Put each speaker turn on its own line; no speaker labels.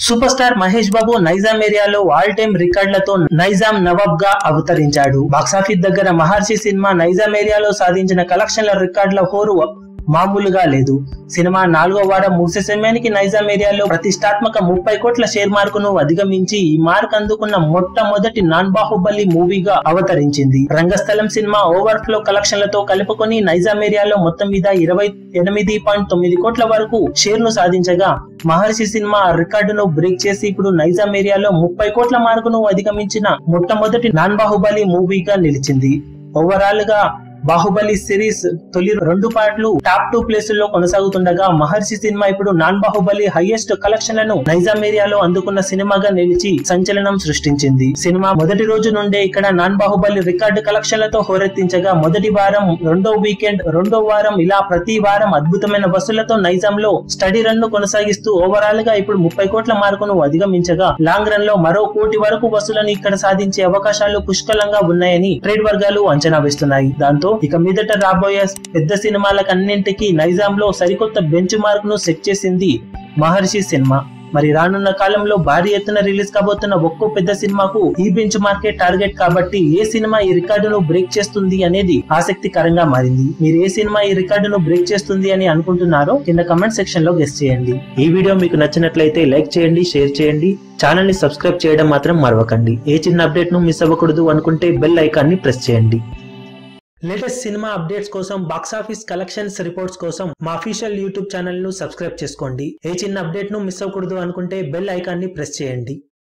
super star Mahesh Babu Nizam ఏరియాలో all time రికార్డులతో నైజాం నవాబ్ గా అవతరించాడు బాక్సాఫీస్ దగ్గర మహర్షి సినిమా నైజాం ఏరియాలో సాధించిన కలెక్షన్ల రికార్డుల హోరు మామూలుగా లేదు సినిమా నాలుగో వారం ముగిసే సమయానికి నైజాం ఏరియాలో ప్రతిష్టాత్మక ముప్పై కోట్ల షేర్ మార్కును అధిగమించి ఈ మార్క్ అందుకున్న మొట్టమొదటి నాన్ బాహుబలి మూవీగా అవతరించింది రంగస్థలం సినిమా ఓవర్ ఫ్లో కలెక్షన్లతో కలుపుకొని నైజాం ఏరియాలో మొత్తం మీద ఇరవై ఎనిమిది పాయింట్ తొమ్మిది కోట్ల వరకు షేర్ ను సాధించగా మహర్షి సినిమా ఆ రికార్డును బ్రేక్ చేసి ఇప్పుడు నైజాం ఏరియాలో ముప్పై కోట్ల మార్కును అధిగమించిన మొట్టమొదటి నాన్ బాహుబలి మూవీగా నిలిచింది ఓవరాల్ గా బాహుబలి సిరీస్ తొలి రెండు పార్ట్లు టాప్ టూ ప్లేసుల్లో కొనసాగుతుండగా మహర్షి సినిమా ఇప్పుడు నాన్ బాహుబలి హైయెస్ట్ కలెక్షన్లను నైజాం ఏరియాలో అందుకున్న సినిమాగా నిలిచి సంచలనం సృష్టించింది సినిమా మొదటి రోజు నుండే ఇక్కడ నాన్ బాహుబలి రికార్డు కలెక్షన్లతో హోరెత్తించగా మొదటి వారం రెండో వీకెండ్ రెండో వారం ఇలా ప్రతి వారం అద్భుతమైన వసూళ్లతో నైజాంలో స్టడీ రన్ ను కొనసాగిస్తూ ఓవరాల్ గా ఇప్పుడు ముప్పై కోట్ల మార్కును అధిగమించగా లాంగ్ రన్ లో మరో కోటి వరకు వసూలను ఇక్కడ సాధించే అవకాశాలు పుష్కలంగా ఉన్నాయని ట్రేడ్ వర్గాలు అంచనా వేస్తున్నాయి దాంతో ఇక మీదట రాబోయే పెద్ద సినిమాలకన్నింటికీ నైజాం లో సరికొత్త బెంచ్ మార్క్ ను సెట్ చేసింది మహర్షి సినిమా మరి రానున్న కాలంలో భారీ ఎత్తున రిలీజ్ కాబోతున్న ఒక్కో పెద్ద సినిమాకు ఈ బెంచ్ మార్కే టార్గెట్ కాబట్టి ఏ సినిమా ఈ రికార్డును బ్రేక్ చేస్తుంది అనేది ఆసక్తికరంగా మారింది మీరు ఏ సినిమా ఈ రికార్డును బ్రేక్ చేస్తుంది అని అనుకుంటున్నారో కింద కమెంట్ సెక్షన్ లో గెస్ట్ చేయండి ఈ వీడియో మీకు నచ్చినట్లయితే లైక్ చేయండి షేర్ చేయండి ఛానల్ ని సబ్స్క్రైబ్ చేయడం మాత్రం మరవకండి ఏ చిన్న అప్డేట్ ను మిస్ అవ్వకూడదు అనుకుంటే బెల్ ఐకాన్ ని ప్రెస్ చేయండి లేటెస్ట్ సినిమా అప్డేట్స్ కోసం బాక్సాఫీస్ కలెక్షన్స్ రిపోర్ట్స్ కోసం మా అఫీషియల్ యూట్యూబ్ ఛానల్ ను సబ్స్క్రైబ్ చేసుకోండి ఏ చిన్న అప్డేట్ ను మిస్ అవ్వకూడదు అనుకుంటే బెల్ ఐకాన్ ని ప్రెస్ చేయండి